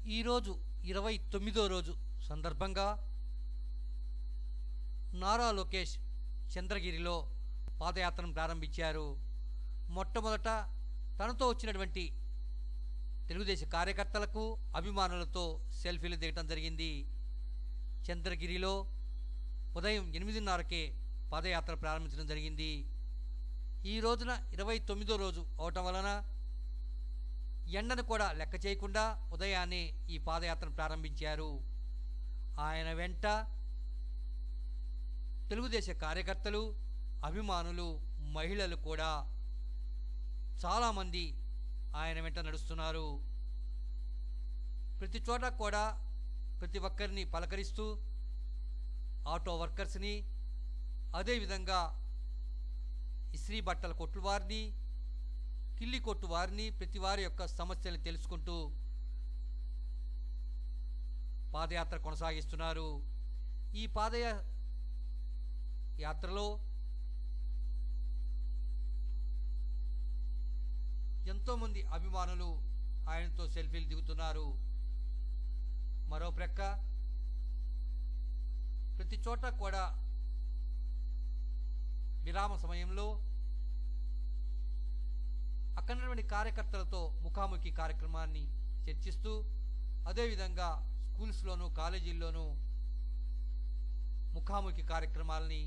ఈరోజు ఇరవై తొమ్మిదో రోజు సందర్భంగా నారా లోకేష్ చంద్రగిరిలో పాదయాత్రను ప్రారంభించారు మొట్టమొదట తనతో వచ్చినటువంటి తెలుగుదేశం కార్యకర్తలకు అభిమానులతో సెల్ఫీలు దిగటం జరిగింది చంద్రగిరిలో ఉదయం ఎనిమిదిన్నరకే పాదయాత్ర ప్రారంభించడం జరిగింది ఈ రోజున ఇరవై తొమ్మిదో రోజు అవటం వలన ఎండను కూడా లెక్క చేయకుండా ఉదయాన్నే ఈ పాదయాత్రను ప్రారంభించారు ఆయన వెంట తెలుగుదేశం కార్యకర్తలు అభిమానులు మహిళలు కూడా చాలామంది ఆయన వెంట నడుస్తున్నారు ప్రతి చోట కూడా ప్రతి ఒక్కరిని పలకరిస్తూ ఆటో వర్కర్స్ని అదేవిధంగా ఇస్త్రీ బట్టల కొట్టు వారిని కిల్లి కొట్టు వారిని ప్రతి వారి యొక్క సమస్యలను తెలుసుకుంటూ పాదయాత్ర కొనసాగిస్తున్నారు ఈ పాదయా యాత్రలో ఎంతోమంది అభిమానులు ఆయనతో సెల్ఫీలు దిగుతున్నారు మరో ప్రక్క ప్రతి చోట కూడా విరామ సమయంలో అక్కడున్నటువంటి కార్యకర్తలతో ముఖాముఖి కార్యక్రమాన్ని చర్చిస్తూ అదేవిధంగా స్కూల్స్లోనూ కాలేజీల్లోనూ ముఖాముఖి కార్యక్రమాలని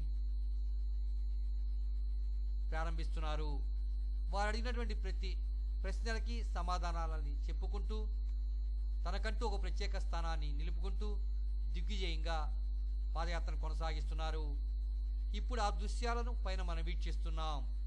ప్రారంభిస్తున్నారు వారు అడిగినటువంటి ప్రతి ప్రశ్నలకి సమాధానాలని చెప్పుకుంటూ తనకంటూ ఒక ప్రత్యేక స్థానాన్ని నిలుపుకుంటూ దిగ్విజయంగా పాదయాత్రను కొనసాగిస్తున్నారు ఇప్పుడు ఆ దృశ్యాలను పైన మనం వీక్షిస్తున్నాం